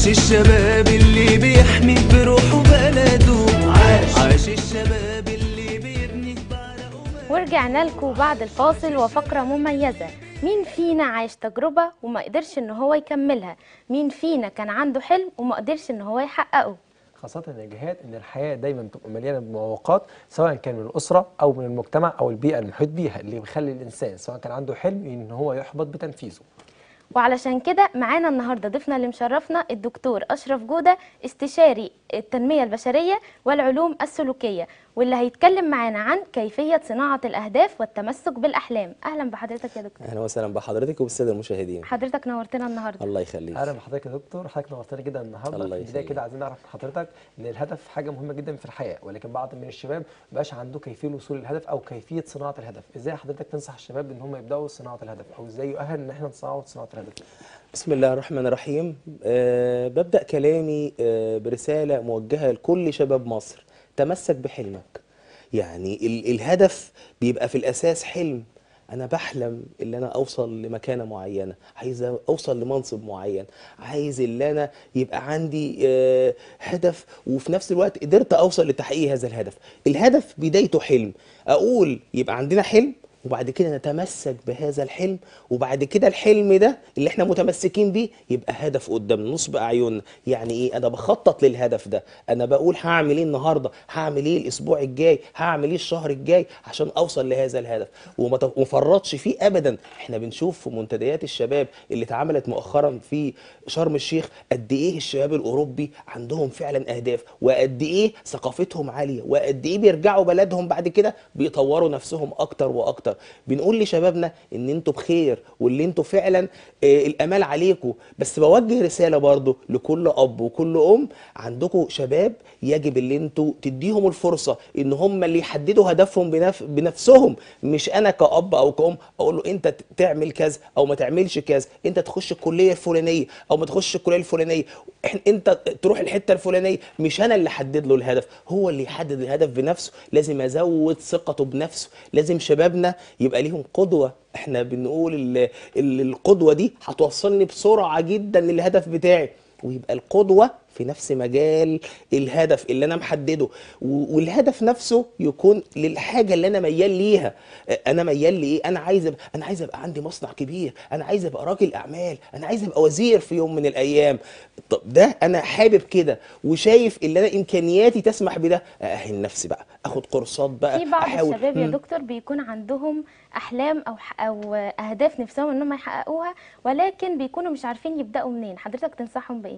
عاش الشباب اللي بيحمي بروحه بلده عاش عاش الشباب اللي بيبني بعرقه ورجعنا لكم بعد الفاصل وفقرة مميزة مين فينا عايش تجربة وما قدرش ان هو يكملها مين فينا كان عنده حلم وما قدرش ان هو يحققه خاصة يا جهاد ان الحياة دايما بتبقى مليانة بمعوقات سواء كان من الأسرة أو من المجتمع أو البيئة المحيط بيها اللي بيخلي الإنسان سواء كان عنده حلم ان هو يحبط بتنفيذه. وعلشان كده معانا النهارده ضيفنا اللي مشرفنا الدكتور اشرف جوده استشاري التنميه البشريه والعلوم السلوكيه واللي هيتكلم معانا عن كيفيه صناعه الاهداف والتمسك بالاحلام اهلا بحضرتك يا دكتور اهلا وسهلا بحضرتك وبالساده المشاهدين حضرتك نورتنا النهارده الله يخليك أهلا بحضرتك يا دكتور حضرتك نورتنا جدا النهارده الله في البداية يخليك. كده عايزين نعرف من حضرتك إن الهدف حاجة مهمة جدا في الحياة ولكن بعض من الشباب مبقاش عنده كيفية الوصول للهدف أو كيفية صناعة الهدف، إزاي حضرتك تنصح الشباب إن هم يبدأوا صناعة الهدف أو إزاي يؤهل إن إحنا نصنعه صناعة الهدف؟ بسم الله الرحمن الرحيم أه ببدا كلامي أه برساله موجهه لكل شباب مصر تمسك بحلمك يعني ال الهدف بيبقى في الاساس حلم انا بحلم ان انا اوصل لمكانه معينه عايز اوصل لمنصب معين عايز ان انا يبقى عندي آه، هدف وفي نفس الوقت قدرت اوصل لتحقيق هذا الهدف الهدف بدايته حلم اقول يبقى عندنا حلم وبعد كده نتمسك بهذا الحلم وبعد كده الحلم ده اللي احنا متمسكين بيه يبقى هدف قدامنا نصب اعيننا يعني ايه انا بخطط للهدف ده انا بقول هعمل ايه النهارده هعمل ايه الاسبوع الجاي هعمل ايه الشهر الجاي عشان اوصل لهذا الهدف وما ت- وما فرطش فيه ابدا احنا بنشوف في منتديات الشباب اللي اتعملت مؤخرا في شرم الشيخ قد ايه الشباب الاوروبي عندهم فعلا اهداف وقد ايه ثقافتهم عاليه وقد ايه بيرجعوا بلدهم بعد كده بيطوروا نفسهم اكتر واكتر بنقول لشبابنا ان انتوا بخير واللي انتوا فعلا آه، الامال عليكم بس بوجه رساله برضو لكل اب وكل ام عندكم شباب يجب اللي انتوا تديهم الفرصه ان هم اللي يحددوا هدفهم بنف... بنفسهم مش انا كاب او كأم اقول له انت ت- تعمل كذا او ما تعملش كذا انت تخش الكليه الفلانيه او ما تخش الكليه الفلانيه إحنا- انت تروح الحته الفلانيه مش انا اللي احدد له الهدف هو اللي يحدد الهدف بنفسه لازم ازود ثقته بنفسه لازم شبابنا يبقى ليهم قدوه احنا بنقول ال- ال- القدوه دي هتوصلني بسرعه جدا للهدف بتاعي ويبقى القدوه في نفس مجال الهدف اللي انا محدده و- والهدف نفسه يكون للحاجه اللي انا ميال ليها اه، انا ميال لايه انا عايز أبقى انا عايز ابقى عندي مصنع كبير انا عايز ابقى راجل اعمال انا عايز ابقى وزير في يوم من الايام طب ده انا حابب كده وشايف ان انا امكانياتي تسمح بده ااهل نفسي بقى اخد كورسات بقى في بعض احاول الشباب يا مم. دكتور بيكون عندهم احلام او ح- او اهداف نفسهم ان هم يحققوها ولكن بيكونوا مش عارفين يبداوا منين حضرتك تنصحهم بايه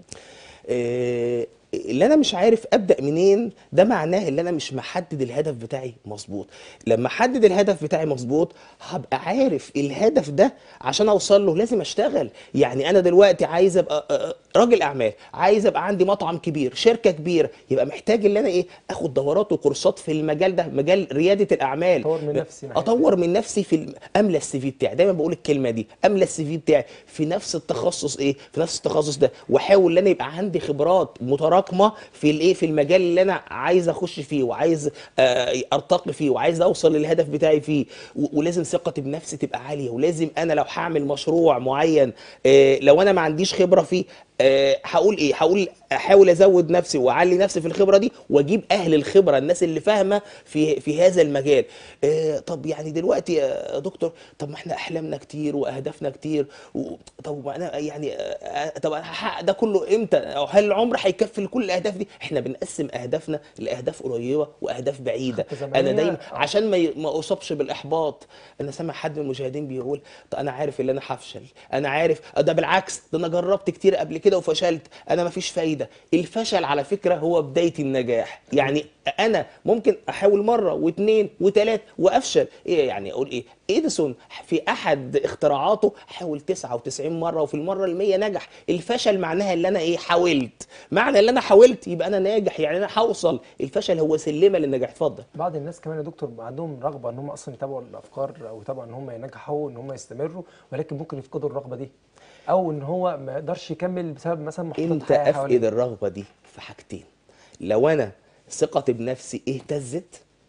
آه، اللي انا مش عارف ابدا منين ده معناه ان انا مش محدد الهدف بتاعي مظبوط لما احدد الهدف بتاعي مظبوط هبقى عارف الهدف ده عشان اوصل له لازم اشتغل يعني انا دلوقتي عايز ابقى آه، آه، راجل اعمال عايز ابقى عندي مطعم كبير شركه كبيره يبقى محتاج ان انا ايه اخد دورات وكورسات في المجال ده مجال رياده الاعمال أطور من نفسي ناحية اطور من نفسي في الم- املى السي في بتاعي دايما بقول الكلمه دي املى السي في بتاعي في نفس التخصص ايه في نفس التخصص ده واحاول ان انا يبقى عندي خبرات متراكمه في الايه في المجال اللي انا عايز اخش فيه وعايز آه، ارتقي فيه وعايز اوصل للهدف بتاعي فيه و- ولازم ثقتي بنفسي تبقى عاليه ولازم انا لو هعمل مشروع معين آه، لو انا ما عنديش خبره فيه آه، هقول ايه هقول احاول ازود نفسي واعلي نفسي في الخبره دي واجيب اهل الخبره الناس اللي فاهمه في في هذا المجال آه، طب يعني دلوقتي يا دكتور طب ما احنا احلامنا كتير واهدافنا كتير و- طب ما انا يعني آه، طب أنا هحقق ده كله امتى أو هل العمر هيكفي لكل الاهداف دي احنا بنقسم اهدافنا لاهداف قريبه واهداف بعيده خطة زمنية. انا دايما آه. عشان ما ي- ما اصابش بالاحباط انا سامع حد من المشاهدين بيقول طب انا عارف ان انا هفشل انا عارف آه، ده بالعكس ده انا جربت كتير قبل كده وفشلت انا ما فيش فايده الفشل على فكره هو بدايه النجاح يعني انا ممكن احاول مره واثنين وثلاث وافشل ايه يعني اقول ايه اديسون في احد اختراعاته حاول 99 مره وفي المره ال100 نجح الفشل معناها ان انا ايه حاولت معنى ان انا حاولت يبقى انا ناجح يعني انا هوصل الفشل هو سلمه للنجاح اتفضل بعض الناس كمان يا دكتور عندهم رغبه ان هم اصلا يتابعوا الافكار او يتابعوا ان هم ينجحوا ان هم يستمروا ولكن ممكن يفقدوا الرغبه دي او ان هو ما يقدرش يكمل بسبب مثلا محطات امتى حياه افقد حواليه الرغبه دي في حاجتين لو انا ثقتي بنفسي اهتزت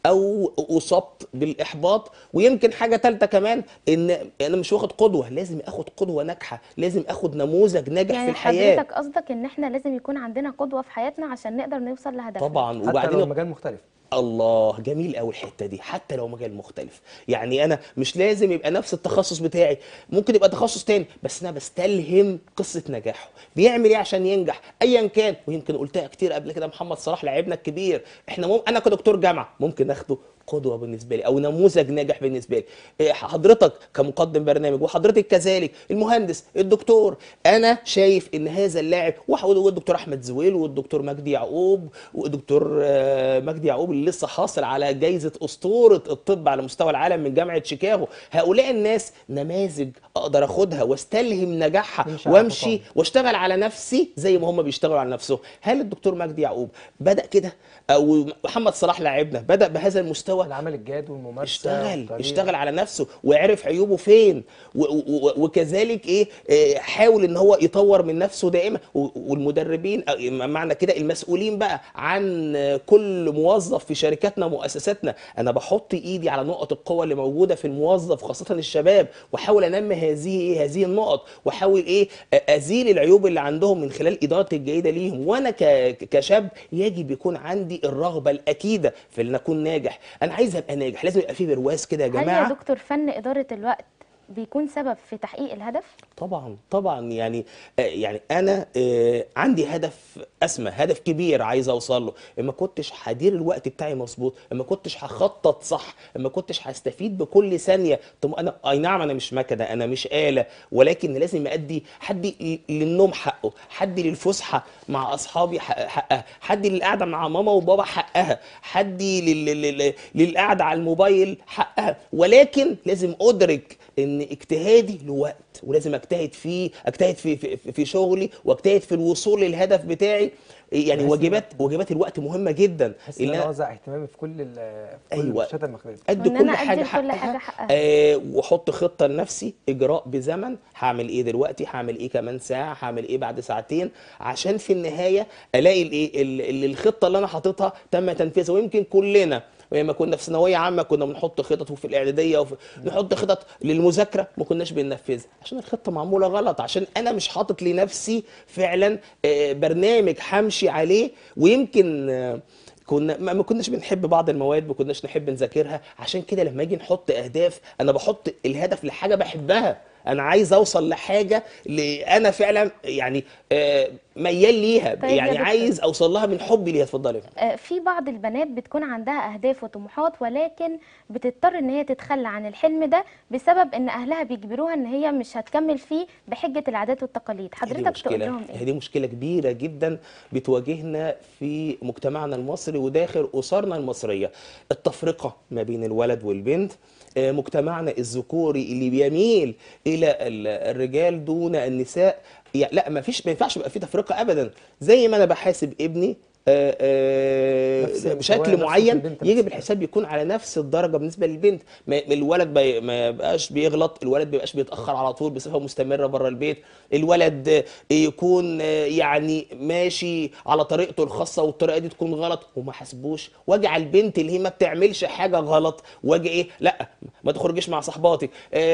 او اصبت بالاحباط ويمكن حاجه ثالثه كمان ان انا مش واخد قدوه لازم اخد قدوه ناجحه لازم اخد نموذج ناجح في يعني الحياه حضرتك قصدك ان احنا لازم يكون عندنا قدوة في حياتنا عشان نقدر نوصل لهدفنا طبعا حتى وبعدين لو المجال مختلف الله جميل قوي الحته دي حتى لو مجال مختلف يعني انا مش لازم يبقى نفس التخصص بتاعي ممكن يبقى تخصص تاني بس انا بستلهم قصه نجاحه بيعمل ايه عشان ينجح ايا كان ويمكن قلتها كتير قبل كده محمد صلاح لاعبنا الكبير احنا مم... انا كدكتور جامعه ممكن اخده قدوه بالنسبه لي او نموذج ناجح بالنسبه لي إيه، حضرتك كمقدم برنامج وحضرتك كذلك المهندس الدكتور انا شايف ان هذا اللاعب وح- والدكتور احمد زويل والدكتور مجدي يعقوب والدكتور آه، مجدي يعقوب اللي لسه حاصل على جائزه اسطوره الطب على مستوى العالم من جامعه شيكاغو هؤلاء الناس نماذج اقدر اخدها واستلهم نجاحها تمشي على وامشي خطاهم. واشتغل على نفسي زي ما هم بيشتغلوا على نفسهم هل الدكتور مجدي يعقوب بدا كده او محمد صلاح لاعبنا بدا بهذا المستوى العمل الجاد والممارسه اشتغل والطريقة. اشتغل على نفسه وعرف عيوبه فين و و وكذلك ايه اه، حاول ان هو يطور من نفسه دائما و- والمدربين اه، معنى كده المسؤولين بقى عن اه، كل موظف في شركاتنا ومؤسساتنا انا بحط ايدي على نقط القوه اللي موجوده في الموظف خاصه الشباب واحاول انمي هذه ايه هذه النقط واحاول ايه اه، ازيل العيوب اللي عندهم من خلال ادارتي الجيده ليهم وانا ك- كشاب يجب يكون عندي الرغبه الاكيده في ان اكون ناجح انا عايز ابقى ناجح لازم يبقى في برواز كده يا هل يا جماعه دكتور فن إدارة الوقت بيكون سبب في تحقيق الهدف؟ طبعا طبعا يعني آه، يعني انا آه، عندي هدف اسمى هدف كبير عايز اوصل له اما كنتش هدير الوقت بتاعي مظبوط اما كنتش هخطط صح اما كنتش هستفيد بكل ثانيه طب انا اي نعم انا مش مكنه انا مش آلة ولكن لازم ادي حدي للنوم حقه حدي للفسحه مع اصحابي حق- حقها حدي للقعده مع ماما وبابا حقها حدي لل- لل- لل- للقعده على الموبايل حقها ولكن لازم ادرك ان اجتهادي له وقت ولازم اجتهد فيه اجتهد في في, في شغلي واجتهد في الوصول للهدف بتاعي يعني بحس إن- واجبات واجبات الوقت مهمه جدا بحس ان اللي انا أنا اوزع اهتمامي في كل ال- في كل أيوة. الشتات المخبيه ادي وإن كل أنا حاجه أدي لكل حقها, حاجة حقها. آه واحط خطه لنفسي اجراء بزمن هعمل ايه دلوقتي هعمل ايه كمان ساعه هعمل ايه بعد ساعتين عشان في النهايه الاقي الايه ال- ال- الخطه اللي انا حاططها تم تنفيذها ويمكن كلنا لما كنا في ثانويه عامه كنا بنحط خطط وفي الاعداديه وفي نحط خطط للمذاكره ما كناش بننفذها عشان الخطه معموله غلط عشان انا مش حاطط لنفسي فعلا آه، برنامج همشي عليه ويمكن آه، كنا ما ما كناش بنحب بعض المواد ما كناش نحب نذاكرها عشان كده لما اجي نحط اهداف انا بحط الهدف لحاجه بحبها انا عايز اوصل لحاجه اللي انا فعلا يعني آه، ميال ليها طيب يا يعني دكتور. عايز اوصل لها من حبي ليها اتفضلي آه، في بعض البنات بتكون عندها أهداف وطموحات ولكن بتضطر إن هي تتخلى عن الحلم ده بسبب إن أهلها بيجبروها إن هي مش هتكمل فيه بحجة العادات والتقاليد هي دي حضرتك تقول مشكلة لهم هي إيه؟ دي مشكلة كبيرة جدا بتواجهنا في مجتمعنا المصري وداخل أسرنا المصرية التفرقة ما بين الولد والبنت آه، مجتمعنا الذكوري اللي بيميل إلى ال- الرجال دون النساء يعني لا ما فيش ما ينفعش يبقى في تفرقة أبدا زي ما أنا بحاسب ابني آه، آه، نفس المستوى، بشكل نفس معين البنت يجب نفس الحساب يكون على نفس الدرجه بالنسبه للبنت ما الولد بي- ما يبقاش بيغلط الولد ما يبقاش بيتاخر على طول بصفه مستمره بره البيت الولد يكون يعني ماشي على طريقته الخاصه والطريقه دي تكون غلط وما حاسبوش واجي على البنت اللي هي ما بتعملش حاجه غلط واجي ايه لا ما تخرجيش مع صحباتك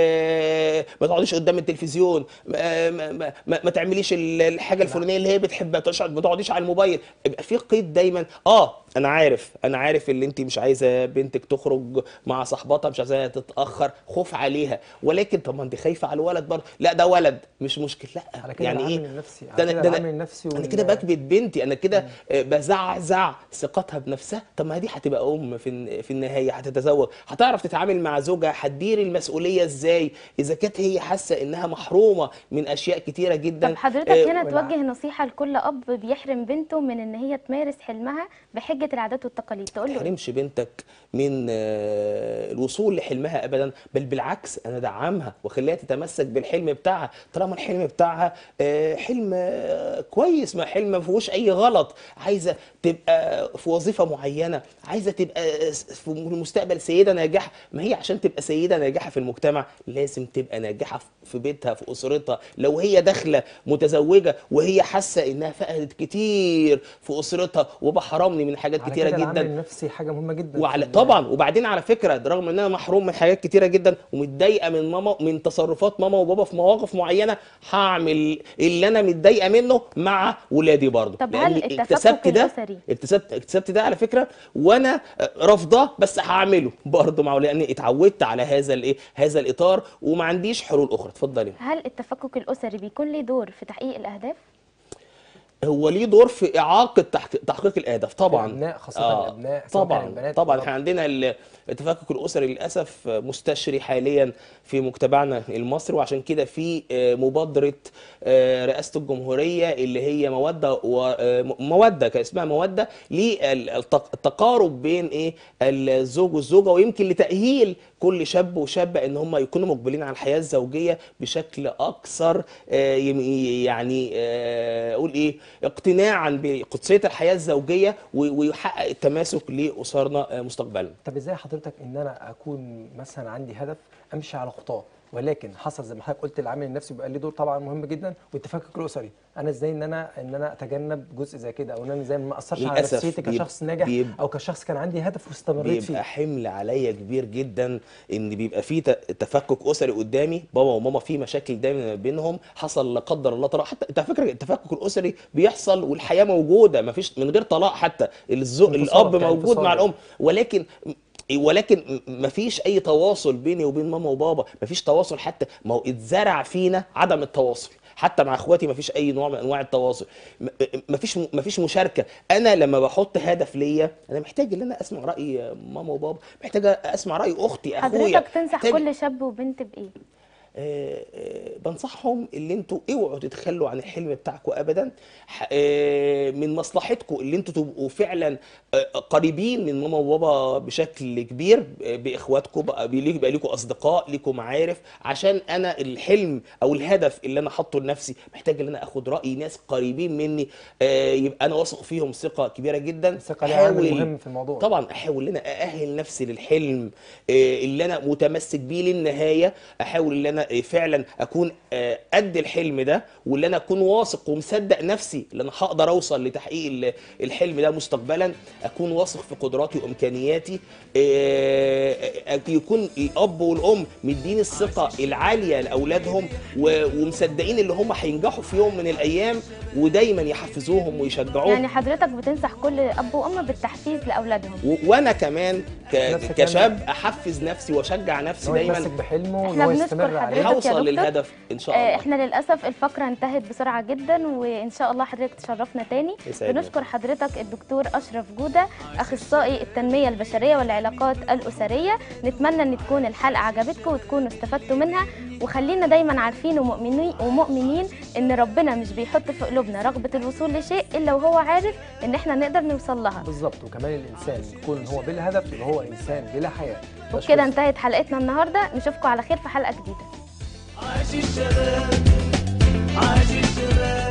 آه، ما تقعديش قدام التلفزيون ما, ما, ما, ما, ما تعمليش ال- الحاجه الفلانيه اللي هي بتحبها ما تقعديش- ما تقعديش على الموبايل يبقى في قيد دايما اه انا عارف انا عارف اللي انت مش عايزه بنتك تخرج مع صاحباتها مش عايزاها تتاخر خوف عليها ولكن طب ما انت خايفه على الولد برضه لا ده ولد مش مشكله لا على كده يعني العامل ايه النفسي ده على انا كده ده انا العامل النفسي انا وال- كده بكبت بنتي انا كده آه، بزعزع ثقتها بنفسها طب ما دي هتبقى ام في الن- في النهايه هتتزوج هتعرف تتعامل مع زوجها هتدير المسؤوليه ازاي اذا كانت هي حاسه انها محرومه من اشياء كتيره جدا طب حضرتك آه، هنا والع- توجه نصيحة لكل أب بيحرم بنته من إن هي تمارس حلمها بحجة العادات والتقاليد تقول له إيه؟ تحرمش بنتك من آه، الوصول لحلمها ابدا بل بالعكس انا ادعمها واخليها تتمسك بالحلم بتاعها طالما الحلم بتاعها آه، حلم آه، كويس ما حلم ما فيهوش اي غلط عايزه تبقى في وظيفه معينه عايزه تبقى في المستقبل سيده ناجحه ما هي عشان تبقى سيده ناجحه في المجتمع لازم تبقى ناجحه في بيتها في اسرتها لو هي داخله متزوجه وهي حاسه انها فقدت كتير في اسرتها وبحرمني من حاجات حاجات على كتيره كده العامل جدا النفسي حاجه مهمه جدا وعلى في ال- طبعا وبعدين على فكره ده رغم ان انا محروم من حاجات كتيره جدا ومتضايقه من ماما من تصرفات ماما وبابا في مواقف معينه هعمل اللي انا متضايقه منه مع ولادي برضه طب هل لأني التفكك اكتسبت ده الأسري؟ اكتسبت اكتسبت ده على فكره وانا رافضاه بس هعمله برضه مع لاني اتعودت على هذا الايه هذا الاطار وما عنديش حلول اخرى اتفضلي هل التفكك الأسري بيكون ليه دور في تحقيق الأهداف؟ هو ليه دور في اعاقه تحقيق, تحقيق الاهداف طبعا الأبناء خاصة الأبناء، سواء طبعا كان البنات طبعا أو احنا عندنا ال- التفكك الاسري للاسف مستشري حاليا في مجتمعنا المصري وعشان كده في آه، مبادره آه، رئاسه الجمهوريه اللي هي موده و- آه، موده كان اسمها موده للتقارب بين ايه الزوج والزوجه ويمكن لتاهيل كل شاب وشابه ان هم يكونوا مقبلين على الحياه الزوجيه بشكل اكثر آه، يم- يعني آه، اقول ايه اقتناعا بقدسيه الحياه الزوجيه و- ويحقق التماسك لاسرنا آه، مستقبلا طب ازاي حضرتك ان انا اكون مثلا عندي هدف امشي على خطاه ولكن حصل زي ما حضرتك قلت العامل النفسي بيبقى ليه دور طبعا مهم جدا والتفكك الاسري انا ازاي ان انا ان انا اتجنب جزء زي كده او ان انا ازاي ما اثرش على للأسف نفسيتي بيب- كشخص ناجح بيب- او كشخص كان عندي هدف واستمريت فيه بيبقى حمل عليا كبير جدا ان بيبقى في ت- تفكك اسري قدامي بابا وماما في مشاكل دايما ما بينهم حصل لا قدر الله طلاق حتى انت فاكر التفكك الاسري بيحصل والحياه موجوده ما فيش من غير طلاق حتى الزوج انفصال، الاب كان موجود مع انفصال. الام ولكن ولكن ما فيش اي تواصل بيني وبين ماما وبابا ما فيش تواصل حتى ما هو اتزرع فينا عدم التواصل حتى مع اخواتي ما فيش اي نوع من انواع التواصل ما فيش ما فيش مشاركه انا لما بحط هدف ليا انا محتاج ان انا اسمع راي ماما وبابا محتاج اسمع راي اختي اخويا حضرتك تنصح محتاج- كل شاب وبنت بإيه؟ آه، آه، بنصحهم اللي انتوا اوعوا تتخلوا عن الحلم بتاعكم ابدا ح- آه، من مصلحتكم اللي انتوا تبقوا فعلا آه، قريبين من ماما وبابا بشكل كبير آه، باخواتكم بقى بي- يبقى ليكم اصدقاء ليكم معارف عشان انا الحلم او الهدف اللي انا حاطه لنفسي محتاج ان انا اخد راي ناس قريبين مني آه، يبقى انا واثق فيهم ثقه كبيره جدا الثقة ليها عامل أحاول- مهم في الموضوع. طبعا احاول ان انا ااهل نفسي للحلم آه، اللي انا متمسك بيه للنهايه احاول ان انا آه، فعلا اكون آه، قد الحلم ده واللي انا اكون واثق ومصدق نفسي ان انا هقدر اوصل لتحقيق ال- الحلم ده مستقبلا اكون واثق في قدراتي وامكانياتي آه، آه، يكون الاب والام مدين الثقه العاليه لاولادهم و- ومصدقين اللي هم هينجحوا في يوم من الايام ودايما يحفزوهم ويشجعوهم يعني حضرتك بتنصح كل أب وأم بالتحفيز لأولادهم و- وانا كمان ك... نفس الكلام كشاب احفز نفسي واشجع نفسي ان هو يتمسك دايما بحلمه وان احنا هو بنشكر يستمر حضرتك عليه يا هوصل دكتور. للهدف ان شاء آه، الله احنا للاسف الفقره انتهت بسرعه جدا وان شاء الله حضرتك تشرفنا تاني يسعدني. بنشكر حضرتك الدكتور اشرف جوده اخصائي التنميه البشريه والعلاقات الاسريه نتمنى ان تكون الحلقه عجبتكم وتكونوا استفدتوا منها وخلينا دايما عارفين ومؤمنين ومؤمنين ان ربنا مش بيحط في قلوبنا رغبه الوصول لشيء الا وهو عارف ان احنا نقدر نوصل لها بالظبط وكمان الانسان يكون هو بلا هدف يبقى هو انسان بلا حياه وبكده انتهت حلقتنا النهارده نشوفكم على خير في حلقه جديده عاش الشباب عاش الشباب